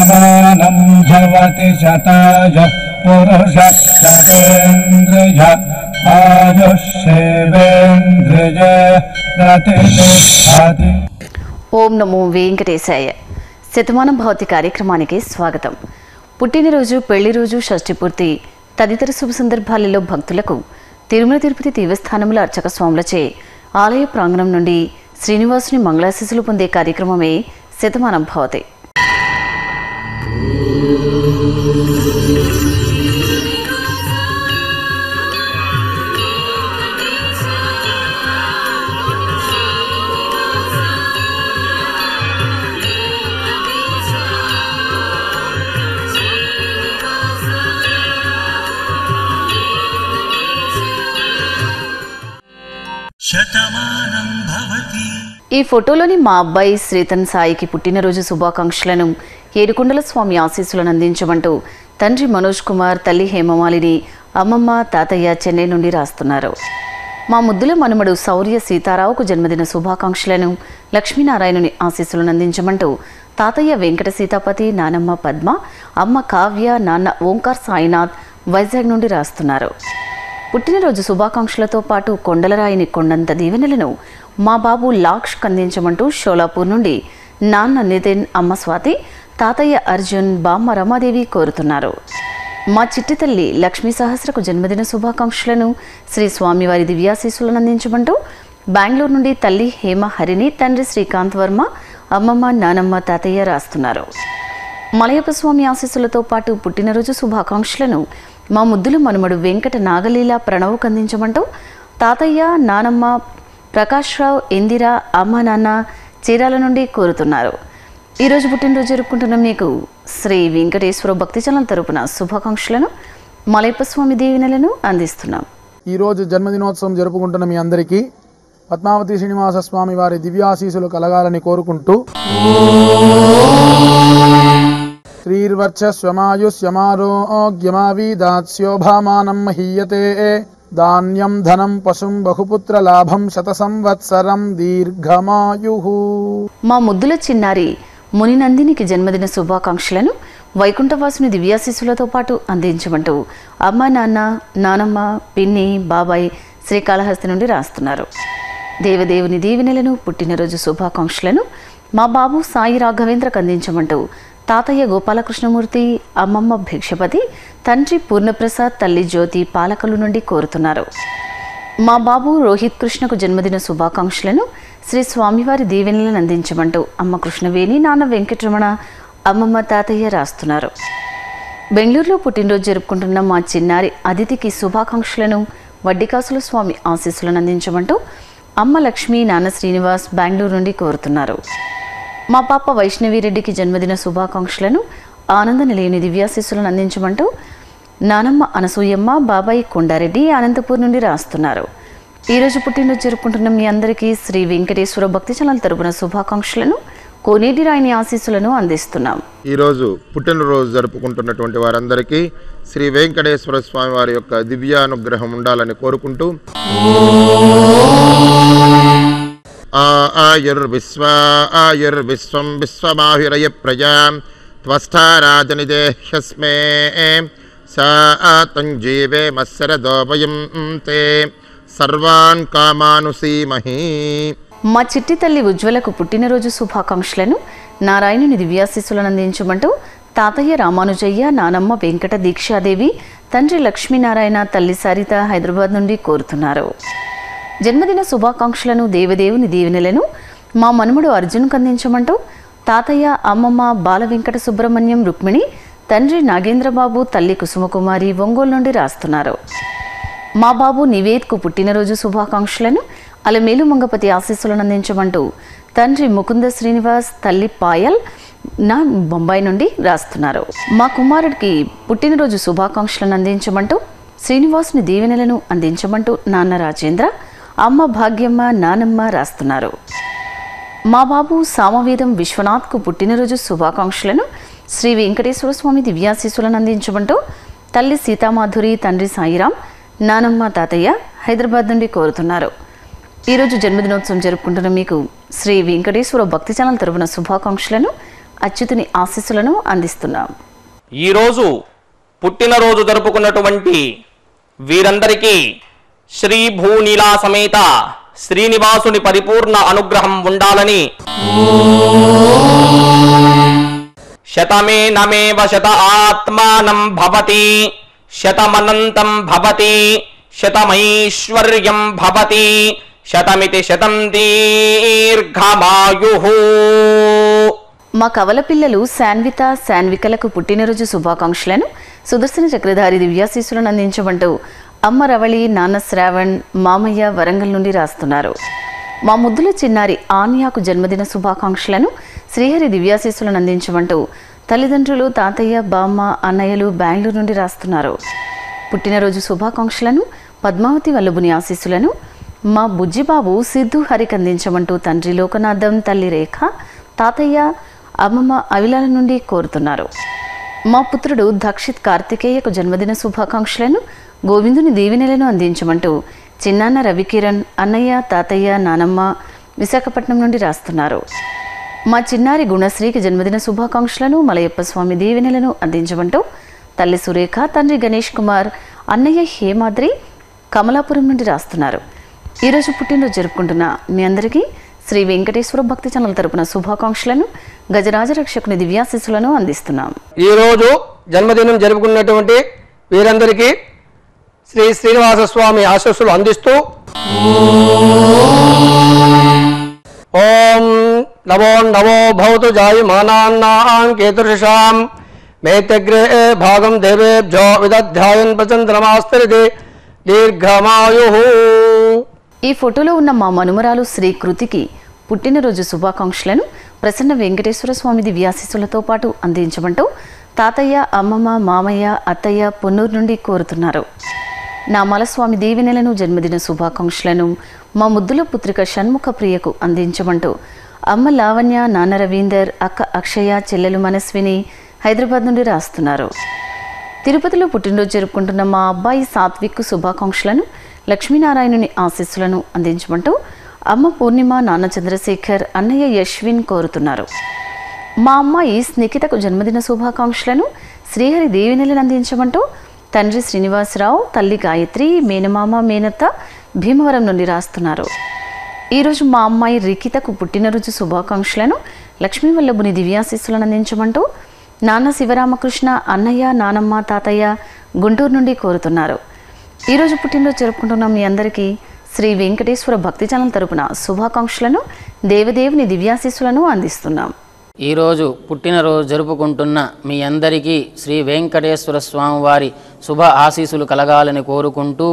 శతమానం భవతి శతాయ పురుష శతేంద్రియ ఆయుష్యేవేంద్రియ ప్రతిష్టతి ఓం నమో వెంకటేశాయ శతమానం భవతి కార్యక్రమానికి స్వాగతం పుట్టినరోజు పెళ్లి రోజు షష్ఠి పూర్తి తదితర శుభ సందర్భాలలో భక్తులకు తిరుమల తిరుపతి దేవస్థానముల అర్చక స్వాములచే ఆలయ ప్రాంగణం నుండి శ్రీనివాసుని మంగళాశిసులు పొందే కార్యక్రమమే శతమానం భవతి శతమానం భవతి ఈ ఫోటోలోని మా అబ్బాయి శ్రీతన్ సాయికి పుట్టినరోజు శుభాకాంక్షలను ఏడుకొండల స్వామి ఆశీస్సులను అందించమంటూ తండ్రి మనోజ్ కుమార్ తల్లి హేమమాలిని అమ్మమ్మ తాతయ్య చెన్నై నుండి రాస్తున్నారు మా ముద్దుల మనుమడు శౌర్య సీతారావుకు జన్మదిన శుభాకాంక్షలను లక్ష్మీనారాయణుని ఆశీస్సులను అందించమంటూ తాతయ్య వెంకట సీతాపతి నానమ్మ పద్మ అమ్మ కావ్య నాన్న ఓంకార్ సాయినాథ్ వైజాగ్ నుండి రాస్తున్నారు పుట్టినరోజు శుభాకాంక్షలతో పాటు కొండలరాయిని కొండంత దీవెనలను మా బాబు లాక్ష్ కందించమంటూ షోలాపూర్ నుండి నాన్న నితిన్ అమ్మ స్వాతి తాతయ్య అర్జున్ బామ్మ రమాదేవి కోరుతున్నారు మా చిట్టి తల్లి లక్ష్మీ సహస్రకు జన్మదిన శుభాకాంక్షలను శ్రీ స్వామివారి దివ్యాశీస్సులను అందించమంటూ బెంగళూరు నుండి తల్లి హేమ హరిని తండ్రి శ్రీకాంత్ వర్మ అమ్మమ్మ నానమ్మ తాతయ్య రాస్తున్నారు మలయప్ప స్వామి ఆశీస్సులతో పాటు పుట్టినరోజు శుభాకాంక్షలను మా ముద్దుల మనుమడు వెంకట నాగలీల ప్రణవ్ కందించమంటూ తాతయ్య నానమ్మ ప్రకాశ్రావు ఇందిర అమ్మ నాన్న చీరాల నుండి కోరుతున్నారు ఈరోజు పుట్టినరోజు జరుపుకుంటున్న మీకు శ్రీ వెంకటేశ్వర భక్తి ఛానల్ తరపున శుభాకాంక్షలను మలయప్ప స్వామి దీవెనలను అందిస్తున్నాం ఈరోజు జన్మదినోత్సవం జరుపుకుంటున్న మీ అందరికీ పద్మావతి శ్రీనివాస స్వామి వారి దివ్యాశీసులు కలగాలని కోరుకుంటూ శ్రీర్వర్చస్వమాయుష్యమారోగ్యమావీదాస్యోభామానం మహీయతే ధాన్యం ధనం పశుం బహుపుత్ర లాభం శత సంవత్సరం దీర్ఘమాయు మా ముద్దుల చిన్నారి మునినందినికి జన్మదిన శుభాకాంక్షలను వైకుంఠవాసుని దివ్యాశీస్సులతో పాటు అందించమంటూ అమ్మ నాన్న నానమ్మ పిన్ని బాబాయ్ శ్రీకాళహస్తి నుండి రాస్తున్నారు దేవదేవుని దీవెనలను పుట్టినరోజు శుభాకాంక్షలను మా బాబు సాయి రాఘవేంద్రకు అందించమంటూ తాతయ్య గోపాలకృష్ణమూర్తి అమ్మమ్మ భిక్షపతి తండ్రి పూర్ణప్రసాద్ తల్లి జ్యోతి పాలకలు నుండి కోరుతున్నారు మా బాబు రోహిత్ కృష్ణకు జన్మదిన శుభాకాంక్షలను శ్రీ స్వామివారి దీవెనలను అందించమంటూ అమ్మ కృష్ణవేణి నాన్న వెంకటరమణ అమ్మమ్మ తాతయ్య రాస్తున్నారు బెంగళూరులో పుట్టినరోజు జరుపుకుంటున్న మా చిన్నారి అదితికి శుభాకాంక్షలను వడ్డికాసుల స్వామి ఆశీస్సులను అందించమంటూ అమ్మ లక్ష్మి నాన్న శ్రీనివాస్ బెంగళూరు నుండి కోరుతున్నారు మా పాప వైష్ణవిరెడ్డికి జన్మదిన శుభాకాంక్షలను ఆనంద నిలయని దివ్యాశీస్సులను అందించమంటూ నానమ్మ అనసూయమ్మ బాబాయ్ కొండారెడ్డి అనంతపూర్ నుండి రాస్తున్నారు ఈరోజు పుట్టినరోజు జరుపుకుంటున్న మీ అందరికీ శ్రీ వెంకటేశ్వర భక్తి ఛానల్ తరపున శుభాకాంక్షలను కోనేటి రాయని ఆశీస్సులను అందిస్తున్నాం ఈరోజు పుట్టినరోజు జరుపుకుంటున్నటువంటి వారందరికీ శ్రీ వెంకటేశ్వర స్వామి వారి యొక్క దివ్యానుగ్రహం ఉండాలని కోరుకుంటూ ఆ ఆయుర్విశ్వ ఆయుర్విశ్వం విశ్వమాహిరయ ప్రజాం త్వస్థారాజనిదేహ్యస్మే సా తంజీవే మత్సరదోపయం తే సర్వాన్ కామానుసీమహీ మా చిట్టి తల్లి ఉజ్వలకు పుట్టినరోజు శుభాకాంక్షలను నారాయణుని దివ్యాశీస్సులను అందించమంటూ తాతయ్య రామానుజయ్య నానమ్మ వెంకట దీక్షాదేవి తండ్రి లక్ష్మీనారాయణ తల్లి సరిత హైదరాబాద్ నుండి కోరుతున్నారు జన్మదిన శుభాకాంక్షలను దేవదేవుని దీవెనలను మా మనుమడు అర్జున్కు అందించమంటూ తాతయ్య అమ్మమ్మ బాల వెంకట సుబ్రహ్మణ్యం రుక్మిణి తండ్రి నాగేంద్రబాబు తల్లి కుసుమకుమారి ఒంగోలు నుండి రాస్తున్నారు మా బాబు నివేద్కు పుట్టినరోజు శుభాకాంక్షలను అలమేలు మంగపతి ఆశీస్సులను అందించమంటూ తండ్రి ముకుంద శ్రీనివాస్ తల్లి పాయల్ నా బొంబాయి నుండి రాస్తున్నారు మా కుమారుడికి పుట్టినరోజు శుభాకాంక్షలను అందించమంటూ శ్రీనివాసుని దీవెనలను అందించమంటూ నాన్న రాజేంద్ర అమ్మ భాగ్యమ్మ నానమ్మ రాస్తున్నారు మా బాబు సామవేదం విశ్వనాథ్కు పుట్టినరోజు శుభాకాంక్షలను శ్రీ వెంకటేశ్వర స్వామి దివ్యాశీస్సులను అందించమంటూ తల్లి సీతామాధురి తండ్రి సాయిరాం నానమ్మ తాతయ్య హైదరాబాద్ నుండి కోరుతున్నారు ఈరోజు జన్మదినోత్సవం జరుపుకుంటున్న మీకు శ్రీ వెంకటేశ్వర భక్తి ఛానల్ తరపున శుభాకాంక్షలను అచ్యుతుని ఆశీస్సులను అందిస్తున్నాం ఈరోజు పుట్టినరోజు జరుపుకున్నటువంటి వీరందరికీ శ్రీ భూనీలా సమేత శ్రీనివాసుని పరిపూర్ణ అనుగ్రహం ఉండాలని శతమే నమేవ శత ఆత్మానం భవతి శతమనంతం భవతి శతమైశ్వర్యం భవతి శతమితి శతం దీర్ఘమాయు మా కవల పిల్లలు శాన్విత శాన్వికలకు పుట్టినరోజు శుభాకాంక్షలను సుదర్శన చక్రధారి దివ్యాశీస్సులను అందించమంటూ అమ్మ రవళి నాన్న శ్రావణ్ మామయ్య వరంగల్ నుండి రాస్తున్నారు మా ముద్దుల చిన్నారి ఆన్యాకు జన్మదిన శుభాకాంక్షలను శ్రీహరి దివ్యాశీస్సులను అందించమంటూ తల్లిదండ్రులు తాతయ్య బామ్మ అన్నయ్యలు బెంగళూరు నుండి రాస్తున్నారు పుట్టినరోజు శుభాకాంక్షలను పద్మావతి వల్లభుని ఆశీస్సులను మా బుజ్జిబాబు సిద్ధు హరికి అందించమంటూ తండ్రి లోకనాథం తల్లి రేఖ తాతయ్య అమ్మమ్మ అవిలాల నుండి కోరుతున్నారు మా పుత్రుడు దక్షిత్ కార్తికేయకు జన్మదిన శుభాకాంక్షలను గోవిందుని దీవెనలను అందించమంటూ చిన్నాన్న రవికిరణ్ అన్నయ్య తాతయ్య నానమ్మ విశాఖపట్నం నుండి రాస్తున్నారు మా చిన్నారి గుణశ్రీకి జన్మదిన శుభాకాంక్షలను మలయప్ప స్వామి దీవెనలను అందించమంటూ తల్లి సురేఖ తండ్రి గణేష్ కుమార్ అన్నయ్య హేమాద్రి కమలాపురం నుండి రాస్తున్నారు ఈరోజు పుట్టినరోజు జరుపుకుంటున్న మీ అందరికీ శ్రీ వెంకటేశ్వర భక్తి ఛానల్ తరపున శుభాకాంక్షలను గజరాజ రక్షకుని దివ్యాశీస్సులను అందిస్తున్నాం ఈరోజు జన్మదినం జరుపుకున్నటువంటి వీరందరికీ శ్రీ శ్రీనివాస స్వామి ఆశస్సులు అందిస్తూ ఓం నమో నమో భవతు జాయమానాన్నాం కేతుషాం మేతగ్రే భాగం దేవేభ్యో విదధ్యాయన్ ప్రచంద్రమాస్తరిది దీర్ఘమాయు ఈ ఫోటోలో ఉన్న మా మనుమరాలు శ్రీ కృతికి పుట్టినరోజు శుభాకాంక్షలను ప్రసన్న వెంకటేశ్వర స్వామి దివ్యాశీస్సులతో పాటు అందించమంటూ తాతయ్య అమ్మమ్మ మామయ్య అత్తయ్య పొన్నూరు నుండి కోరుతున్నారు నామాల స్వామి దీవెనలను జన్మదిన శుభాకాంక్షలను మా ముద్దుల పుత్రిక షణ్ముఖ ప్రియకు అందించమంటూ అమ్మ లావణ్య నాన్న రవీందర్ అక్క అక్షయ చెల్లెలు మనస్విని హైదరాబాద్ నుండి రాస్తున్నారు తిరుపతిలో పుట్టినరోజు జరుపుకుంటున్న మా అబ్బాయి సాత్విక్ శుభాకాంక్షలను లక్ష్మీనారాయణుని ఆశీస్సులను అందించమంటూ అమ్మ పూర్ణిమ నాన్న చంద్రశేఖర్ అన్నయ్య యశ్విన్ కోరుతున్నారు మా అమ్మాయి స్నికితకు జన్మదిన శుభాకాంక్షలను శ్రీహరి దేవినెలను అందించమంటూ తండ్రి శ్రీనివాసరావు తల్లి గాయత్రి మేనమామ మేనత్త భీమవరం నుండి రాస్తున్నారు ఈరోజు మా అమ్మాయి రికితకు పుట్టినరోజు శుభాకాంక్షలను లక్ష్మీ వల్లభుని దివ్యాశీస్సులను అందించమంటూ నాన్న శివరామకృష్ణ అన్నయ్య నానమ్మ తాతయ్య గుంటూరు నుండి కోరుతున్నారు ఈరోజు పుట్టినరోజు జరుపుకుంటున్న మీ అందరికీ శ్రీ వెంకటేశ్వర భక్తి ఛానల్ తరపున శుభాకాంక్షలను దేవదేవుని దివ్యాశీస్సులను అందిస్తున్నాం ఈరోజు పుట్టినరోజు జరుపుకుంటున్న మీ అందరికీ శ్రీ వెంకటేశ్వర స్వామి వారి శుభ ఆశీస్సులు కలగాలని కోరుకుంటూ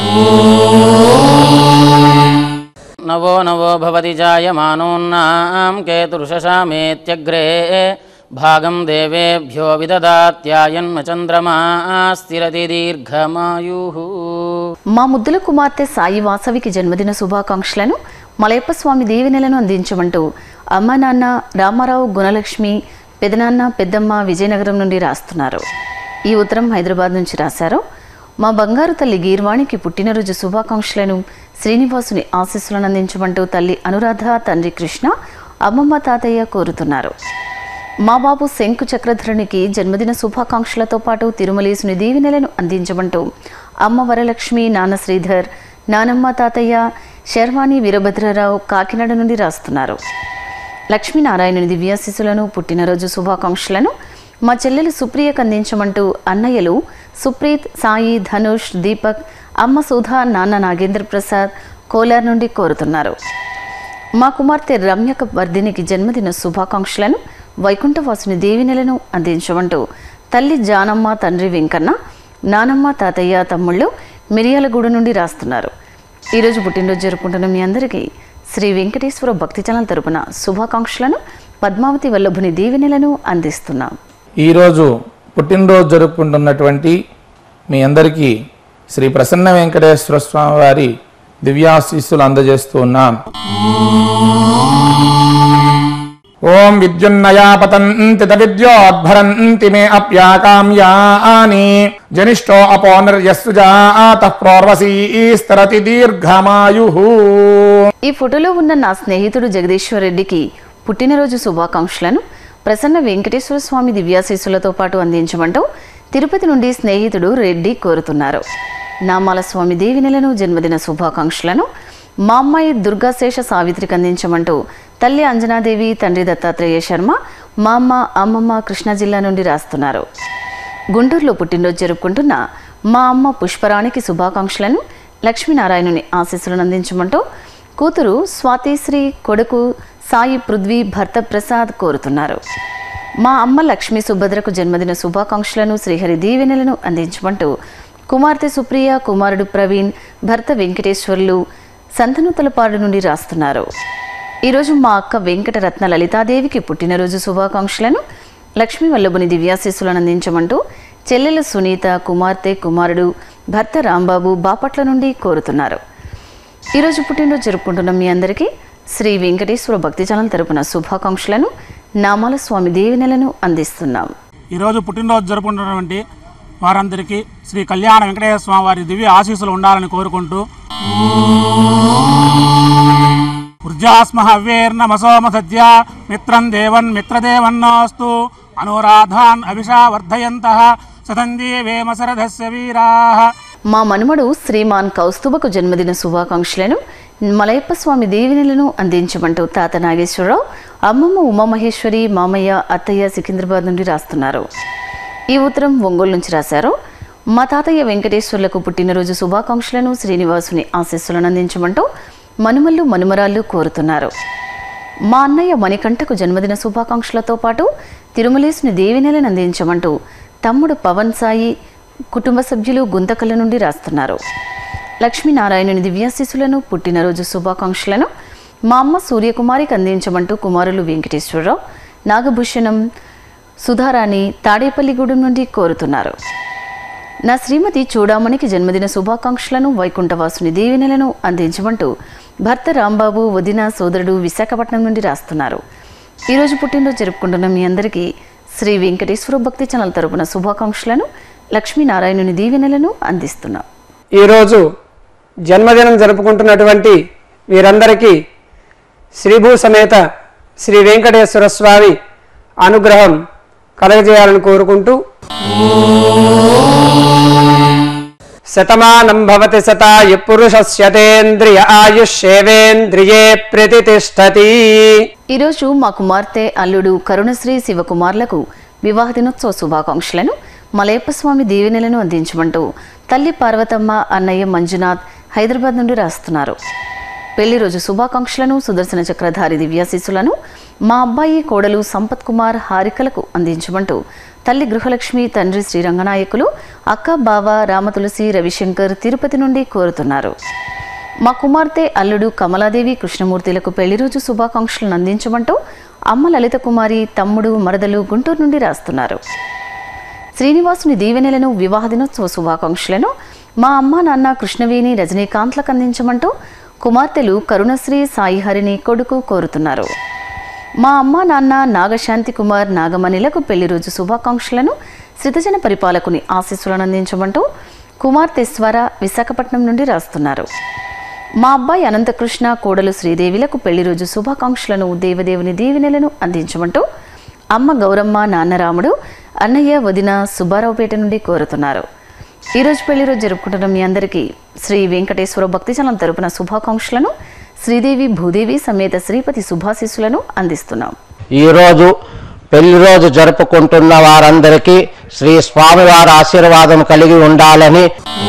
నవో నవో భవతి జాయమానోన్నాం కేతుర్షశామేత్యగ్రే భాగం దేవేభ్యో విదదాత్యాయన్మ చంద్రమా స్థిరతి దీర్ఘమాయు మా ముద్దుల కుమార్తె సాయి వాసవికి జన్మదిన శుభాకాంక్షలను మలయప్ప స్వామి దీవెనలను అందించమంటూ అమ్మ నాన్న రామారావు గుణలక్ష్మి పెదనాన్న పెద్దమ్మ విజయనగరం నుండి రాస్తున్నారు ఈ ఉత్తరం హైదరాబాద్ నుంచి రాశారు మా బంగారు తల్లి గీర్వాణికి పుట్టినరోజు శుభాకాంక్షలను శ్రీనివాసుని ఆశీస్సులను అందించమంటూ తల్లి అనురాధ తండ్రి కృష్ణ అమ్మమ్మ తాతయ్య కోరుతున్నారు మా బాబు శంకు చక్రధరునికి జన్మదిన శుభాకాంక్షలతో పాటు తిరుమలేసుని దీవెనలను అందించమంటూ అమ్మ వరలక్ష్మి నాన్న శ్రీధర్ నానమ్మ తాతయ్య శర్వాణి వీరభద్రరావు కాకినాడ నుండి రాస్తున్నారు లక్ష్మీనారాయణుని దివ్యాశిస్సులను పుట్టినరోజు శుభాకాంక్షలను మా చెల్లెలు సుప్రియకు అందించమంటూ అన్నయ్యలు సుప్రీత్ సాయి ధనుష్ దీపక్ అమ్మ సుధా నాన్న నాగేంద్ర ప్రసాద్ కోలార్ నుండి కోరుతున్నారు మా కుమార్తె రమ్యక వర్ధినికి జన్మదిన శుభాకాంక్షలను వైకుంఠవాసుని దేవినెలను అందించమంటూ తల్లి జానమ్మ తండ్రి వెంకన్న నానమ్మ తాతయ్య తమ్ముళ్ళు మిరియాలగూడ నుండి రాస్తున్నారు ఈరోజు పుట్టినరోజు జరుపుకుంటున్న మీ అందరికీ శ్రీ వెంకటేశ్వర భక్తి ఛానల్ తరపున శుభాకాంక్షలను పద్మావతి వల్లభుని దీవెనలను అందిస్తున్నాం ఈరోజు పుట్టినరోజు జరుపుకుంటున్నటువంటి మీ అందరికీ శ్రీ ప్రసన్న వెంకటేశ్వర స్వామి వారి దివ్యాశీస్సులు అందజేస్తూ ఉన్నాం ఓం విద్యున్నయా పతంతి విద్యోద్భరంతి మే అప్యాకామ్యాని జనిష్టో అపో నిర్యస్సు జాత ప్రోర్వసీస్తరతి దీర్ఘమాయు ఈ ఫోటోలో ఉన్న నా స్నేహితుడు జగదీశ్వర్ రెడ్డికి పుట్టినరోజు శుభాకాంక్షలను ప్రసన్న వెంకటేశ్వర స్వామి దివ్యాశీస్సులతో పాటు అందించమంటూ తిరుపతి నుండి స్నేహితుడు రెడ్డి కోరుతున్నారు నామాల స్వామి దేవినెలను జన్మదిన శుభాకాంక్షలను మా అమ్మాయి దుర్గాశేష సావిత్రికి అందించమంటూ తల్లి అంజనాదేవి తండ్రి దత్తాత్రేయ శర్మ మా అమ్మ అమ్మమ్మ కృష్ణా జిల్లా నుండి రాస్తున్నారు గుంటూరులో పుట్టినరోజు జరుపుకుంటున్న మా అమ్మ పుష్పరాణికి శుభాకాంక్షలను లక్ష్మీనారాయణుని ఆశీస్సులను అందించమంటూ కూతురు స్వాతిశ్రీ కొడుకు సాయి పృథ్వీ భర్త ప్రసాద్ కోరుతున్నారు మా అమ్మ లక్ష్మీ సుభద్రకు జన్మదిన శుభాకాంక్షలను శ్రీహరి దీవెనలను అందించమంటూ కుమార్తె సుప్రియ కుమారుడు ప్రవీణ్ భర్త వెంకటేశ్వర్లు సంతనూతలపాడు నుండి రాస్తున్నారు ఈరోజు మా అక్క వెంకటరత్న లలితాదేవికి పుట్టినరోజు శుభాకాంక్షలను లక్ష్మీ వల్లభుని దివ్యాశీస్సులను అందించమంటూ చెల్లెలు సునీత కుమార్తె కుమారుడు భర్త రాంబాబు బాపట్ల నుండి కోరుతున్నారు ఈరోజు పుట్టినరోజు జరుపుకుంటున్న మీ అందరికీ శ్రీ వెంకటేశ్వర భక్తి ఛానల్ తరపున శుభాకాంక్షలను నామాల స్వామి దీవెనలను అందిస్తున్నాం ఈరోజు పుట్టినరోజు జరుపుకుంటున్నటువంటి వారందరికీ శ్రీ కళ్యాణ వెంకటేశ్వర స్వామి వారి దివ్య ఆశీస్సులు ఉండాలని కోరుకుంటూ వృద్ధాస్మ హవ్యేర్నమసోమ సద్య మిత్రం దేవన్ మిత్రదేవన్నోస్తు అనురాధాన్ అభిషా వర్ధయంత సతందీవేమ శరథస్య వీరాః మా మనుమడు శ్రీమాన్ కౌస్తుభకు జన్మదిన శుభాకాంక్షలను మలయప్ప స్వామి దీవెనలను అందించమంటూ తాత నాగేశ్వరరావు అమ్మమ్మ ఉమామహేశ్వరి మామయ్య అత్తయ్య సికింద్రాబాద్ నుండి రాస్తున్నారు ఈ ఉత్తరం ఒంగోలు నుంచి రాశారు మా తాతయ్య వెంకటేశ్వర్లకు పుట్టినరోజు శుభాకాంక్షలను శ్రీనివాసుని ఆశీస్సులను అందించమంటూ మనుమల్లు మనుమరాళ్ళు కోరుతున్నారు మా అన్నయ్య మణికంఠకు జన్మదిన శుభాకాంక్షలతో పాటు తిరుమలేసుని దేవినెలను అందించమంటూ తమ్ముడు పవన్ సాయి కుటుంబ సభ్యులు గుంతకల నుండి రాస్తున్నారు లక్ష్మీనారాయణుని దివ్యాశీస్సులను పుట్టినరోజు శుభాకాంక్షలను మా అమ్మ సూర్యకుమారికి అందించమంటూ కుమారులు వెంకటేశ్వరరావు నాగభూషణం సుధారాణి తాడేపల్లిగూడెం నుండి కోరుతున్నారు నా శ్రీమతి చూడామణికి జన్మదిన శుభాకాంక్షలను వైకుంఠవాసుని దీవెనలను అందించమంటూ భర్త రాంబాబు వదిన సోదరుడు విశాఖపట్నం నుండి రాస్తున్నారు ఈరోజు పుట్టినరోజు జరుపుకుంటున్న మీ అందరికీ శ్రీ వెంకటేశ్వర భక్తి ఛానల్ తరపున శుభాకాంక్షలను లక్ష్మీనారాయణుని దీవెనలను అందిస్తున్నాం ఈరోజు జన్మదినం జరుపుకుంటున్నటువంటి వీరందరికీ శ్రీభూ సమేత శ్రీ వెంకటేశ్వర స్వామి అనుగ్రహం కలగజేయాలని కోరుకుంటూ శతమానం భవతి శతాయు పురుషస్యతేంద్రియ ఆయుష్యేవేంద్రియే ప్రతిష్టతి ఈరోజు మా కుమార్తె అల్లుడు కరుణశ్రీ శివకుమార్లకు వివాహ దినోత్సవ శుభాకాంక్షలను మలయప్ప స్వామి దీవెనలను అందించమంటూ తల్లి పార్వతమ్మ అన్నయ్య మంజునాథ్ హైదరాబాద్ నుండి రాస్తున్నారు పెళ్లి రోజు శుభాకాంక్షలను సుదర్శన చక్రధారి దివ్యాశీస్సులను మా అబ్బాయి కోడలు సంపత్ కుమార్ హారికలకు అందించమంటూ తల్లి గృహలక్ష్మి తండ్రి శ్రీరంగనాయకులు అక్క బావ రామతులసి రవిశంకర్ తిరుపతి నుండి కోరుతున్నారు మా కుమార్తె అల్లుడు కమలాదేవి కృష్ణమూర్తిలకు పెళ్లి రోజు శుభాకాంక్షలను అందించమంటూ అమ్మ లలిత కుమారి తమ్ముడు మరదలు గుంటూరు నుండి రాస్తున్నారు శ్రీనివాసుని దీవెనలను వివాహ దినోత్సవ శుభాకాంక్షలను మా అమ్మ నాన్న కృష్ణవేణి రజనీకాంత్లకు అందించమంటూ కుమార్తెలు కరుణశ్రీ సాయిహరిని కొడుకు కోరుతున్నారు మా అమ్మ నాన్న నాగశాంతి కుమార్ నాగమణిలకు పెళ్లి రోజు శుభాకాంక్షలను శ్రితజన పరిపాలకుని ఆశీస్సులను అందించమంటూ కుమార్తె స్వర విశాఖపట్నం నుండి రాస్తున్నారు మా అబ్బాయి అనంతకృష్ణ కోడలు శ్రీదేవిలకు పెళ్లి రోజు శుభాకాంక్షలను దేవదేవుని దీవెనలను అందించమంటూ అమ్మ గౌరమ్మ నాన్న రాముడు అన్నయ్య వదిన సుబ్బారావుపేట నుండి కోరుతున్నారు ఈరోజు పెళ్లి రోజు జరుపుకుంటున్న మీ అందరికీ శ్రీ వెంకటేశ్వర భక్తిచలం తరపున శుభాకాంక్షలను శ్రీదేవి భూదేవి సమేత శ్రీపతి శుభాశీస్సులను అందిస్తున్నాం ఈరోజు పెళ్లి రోజు జరుపుకుంటున్న వారందరికీ శ్రీ స్వామివారి ఆశీర్వాదం కలిగి ఉండాలని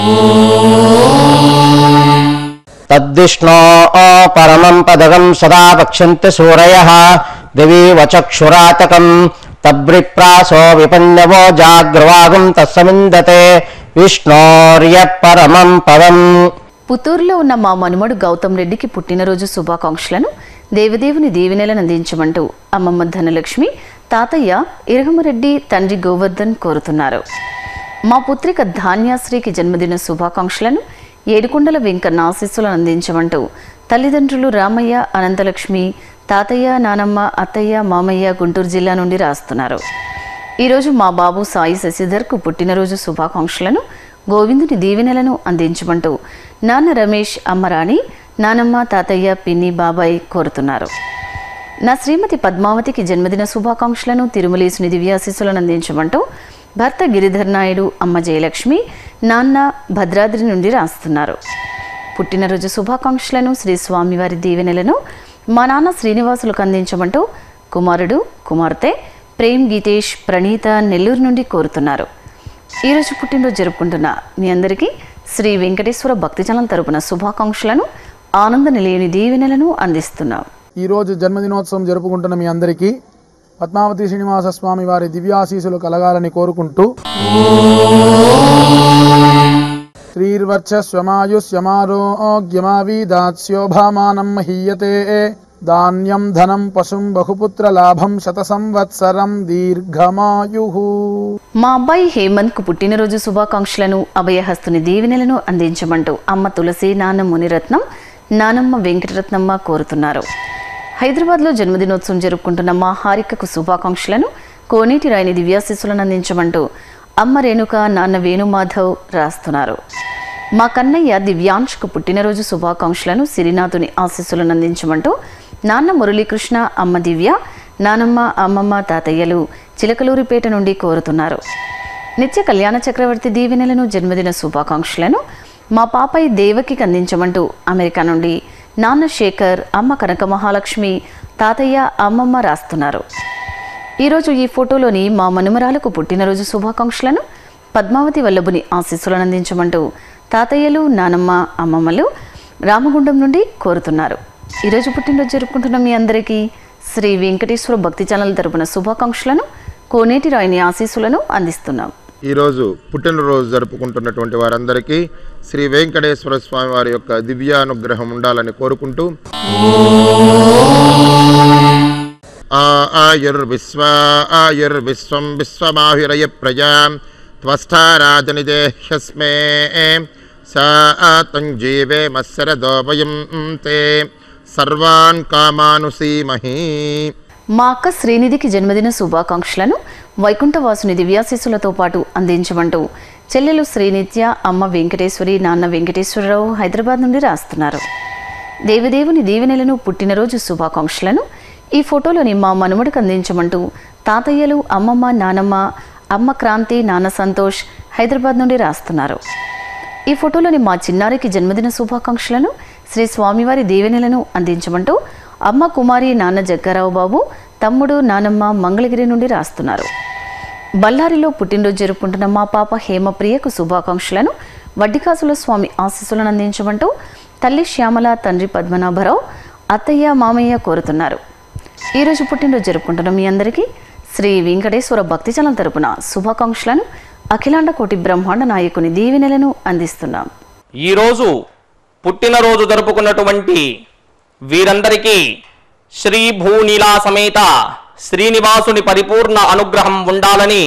తద్విష్ణో పరమం పదగం సదా వక్ష్యంతి సూరయ దివి వచక్షురాతకం తబ్రిప్రాసో విపన్నవో జాగ్రవాగం తస్సమిందతే విష్ణోర్య పరమం పదం పుత్తూరులో ఉన్న మా మనుమడు గౌతమ్ రెడ్డికి పుట్టినరోజు శుభాకాంక్షలను దేవదేవుని దీవెనలను అందించమంటూ అమ్మమ్మ ధనలక్ష్మి తాతయ్య ఇరగమరెడ్డి తండ్రి గోవర్ధన్ కోరుతున్నారు మా పుత్రిక ధాన్యాశ్రీకి జన్మదిన శుభాకాంక్షలను ఏడుకొండల వెంకన్న ఆశీస్సులను అందించమంటూ తల్లిదండ్రులు రామయ్య అనంతలక్ష్మి తాతయ్య నానమ్మ అత్తయ్య మామయ్య గుంటూరు జిల్లా నుండి రాస్తున్నారు ఈరోజు మా బాబు సాయి శశిధర్కు పుట్టినరోజు శుభాకాంక్షలను గోవిందుని దీవెనలను అందించమంటూ నాన్న రమేష్ అమ్మరాణి నానమ్మ తాతయ్య పిన్ని బాబాయ్ కోరుతున్నారు నా శ్రీమతి పద్మావతికి జన్మదిన శుభాకాంక్షలను తిరుమలేసుని దివ్యాశీస్సులను అందించమంటూ భర్త గిరిధర్ నాయుడు అమ్మ జయలక్ష్మి నాన్న భద్రాద్రి నుండి రాస్తున్నారు పుట్టినరోజు శుభాకాంక్షలను శ్రీ స్వామివారి దీవెనలను మా నాన్న శ్రీనివాసులకు అందించమంటూ కుమారుడు కుమార్తె ప్రేమ్ గీతేష్ ప్రణీత నెల్లూరు నుండి కోరుతున్నారు ఈరోజు పుట్టినరోజు జరుపుకుంటున్న మీ అందరికీ శ్రీ వెంకటేశ్వర భక్తిజనం తరపున శుభాకాంక్షలను ఆనంద నిలయని దీవెనలను అందిస్తున్నాం ఈరోజు జన్మదినోత్సవం జరుపుకుంటున్న మీ అందరికీ పద్మావతి శ్రీనివాస స్వామి వారి దివ్యాశీసులు కలగాలని కోరుకుంటూ శ్రీర్వర్చస్వమాయుష్యమారోగ్యమావీదాస్యోభామానం మహీయతే ధాన్యం ధనం పశుం బహుపుత్ర లాభం శత సంవత్సరం దీర్ఘమాయు మా అబ్బాయి హేమంత్కు పుట్టినరోజు శుభాకాంక్షలను అభయహస్తుని దీవెనలను అందించమంటూ అమ్మ తులసి నాన్న మునిరత్నం నానమ్మ వెంకటరత్నమ్మ కోరుతున్నారు హైదరాబాద్లో జన్మదినోత్సవం జరుపుకుంటున్న మా హారికకు శుభాకాంక్షలను కోనేటి రాయని దివ్యాశీస్సులను అందించమంటూ అమ్మ రేణుక నాన్న వేణుమాధవ్ రాస్తున్నారు మా కన్నయ్య దివ్యాంష్కు పుట్టినరోజు శుభాకాంక్షలను సిరినాథుని ఆశీస్సులను అందించమంటూ నాన్న మురళీకృష్ణ అమ్మ దివ్య నానమ్మ అమ్మమ్మ తాతయ్యలు చిలకలూరిపేట నుండి కోరుతున్నారు నిత్య కళ్యాణ చక్రవర్తి దీవెనలను జన్మదిన శుభాకాంక్షలను మా పాపై దేవకికి అందించమంటూ అమెరికా నుండి నాన్న శేఖర్ అమ్మ కనక మహాలక్ష్మి తాతయ్య అమ్మమ్మ రాస్తున్నారు ఈరోజు ఈ ఫోటోలోని మా మనుమరాలకు పుట్టినరోజు శుభాకాంక్షలను పద్మావతి వల్లభుని ఆశీస్సులను అందించమంటూ తాతయ్యలు నానమ్మ అమ్మమ్మలు రామగుండం నుండి కోరుతున్నారు ఈరోజు పుట్టినరోజు జరుపుకుంటున్న మీ అందరికీ శ్రీ వెంకటేశ్వర భక్తి ఛానల్ తరపున శుభాకాంక్షలను కోనేటి రాయిని ఆశీస్సులను అందిస్తున్నాం ఈరోజు పుట్టినరోజు జరుపుకుంటున్నటువంటి వారందరికీ శ్రీ వెంకటేశ్వర స్వామి వారి యొక్క దివ్యానుగ్రహం ఉండాలని కోరుకుంటూ ఆ ఆయుర్విశ్వ ఆయుర్విశ్వం విశ్వమాహిరయ ప్రజా త్వస్థారాజనిదేహ్యస్మే సా తంజీవే మత్సరదోపయం తే సర్వాన్ కామానుసీమహీ మా అక్క శ్రీనిధికి జన్మదిన శుభాకాంక్షలను వైకుంఠవాసుని దివ్యాశీస్సులతో పాటు అందించమంటూ చెల్లెలు శ్రీనిత్య అమ్మ వెంకటేశ్వరి నాన్న వెంకటేశ్వరరావు హైదరాబాద్ నుండి రాస్తున్నారు దేవదేవుని దీవెనలను పుట్టినరోజు శుభాకాంక్షలను ఈ ఫోటోలోని మా మనుమడికి అందించమంటూ తాతయ్యలు అమ్మమ్మ నానమ్మ అమ్మ క్రాంతి నాన్న సంతోష్ హైదరాబాద్ నుండి రాస్తున్నారు ఈ ఫోటోలోని మా చిన్నారికి జన్మదిన శుభాకాంక్షలను శ్రీ స్వామివారి దీవెనలను అందించమంటూ అమ్మ కుమారి నాన్న జగ్గారావు బాబు తమ్ముడు నానమ్మ మంగళగిరి నుండి రాస్తున్నారు బళ్ళారిలో పుట్టినరోజు జరుపుకుంటున్న మా పాప హేమప్రియకు శుభాకాంక్షలను వడ్డికాసుల స్వామి ఆశీస్సులను అందించమంటూ తల్లి శ్యామల తండ్రి పద్మనాభరావు అత్తయ్య మామయ్య కోరుతున్నారు ఈరోజు పుట్టినరోజు జరుపుకుంటున్న మీ అందరికీ శ్రీ వెంకటేశ్వర భక్తి చలం తరపున శుభాకాంక్షలను అఖిలాండ కోటి బ్రహ్మాండ నాయకుని దీవెనలను అందిస్తున్నాం ఈరోజు పుట్టినరోజు జరుపుకున్నటువంటి వీరందరికీ శ్రీ భూనీలా సమేత శ్రీనివాసుని పరిపూర్ణ అనుగ్రహం ఉండాలని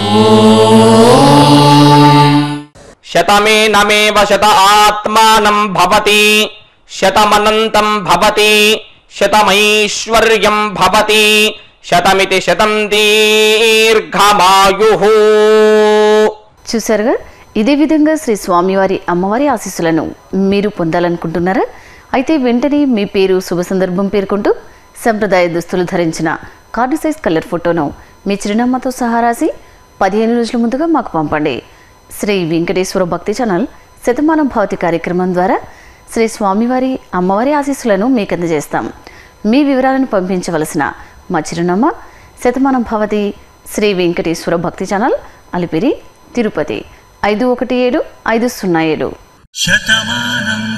శతమే నమేవ శత ఆత్మానం భవతి శతమనంతం భవతి శతమైశ్వర్యం భవతి శతమితి శతం దీర్ఘమాయు చూశారుగా ఇదే విధంగా శ్రీ స్వామివారి అమ్మవారి ఆశీస్సులను మీరు పొందాలనుకుంటున్నారా అయితే వెంటనే మీ పేరు శుభ సందర్భం పేర్కొంటూ సంప్రదాయ దుస్తులు ధరించిన కార్డు సైజ్ కలర్ ఫోటోను మీ చిరునామాతో సహా రాసి పదిహేను రోజుల ముందుగా మాకు పంపండి శ్రీ వెంకటేశ్వర భక్తి ఛానల్ శతమానం భవతి కార్యక్రమం ద్వారా శ్రీ స్వామివారి అమ్మవారి ఆశీస్సులను మీకు అందజేస్తాం మీ వివరాలను పంపించవలసిన మా చిరునామా శతమానం భవతి శ్రీ వెంకటేశ్వర భక్తి ఛానల్ అలిపిరి తిరుపతి ఐదు ఒకటి ఏడు ఐదు సున్నా ఏడు శతమానం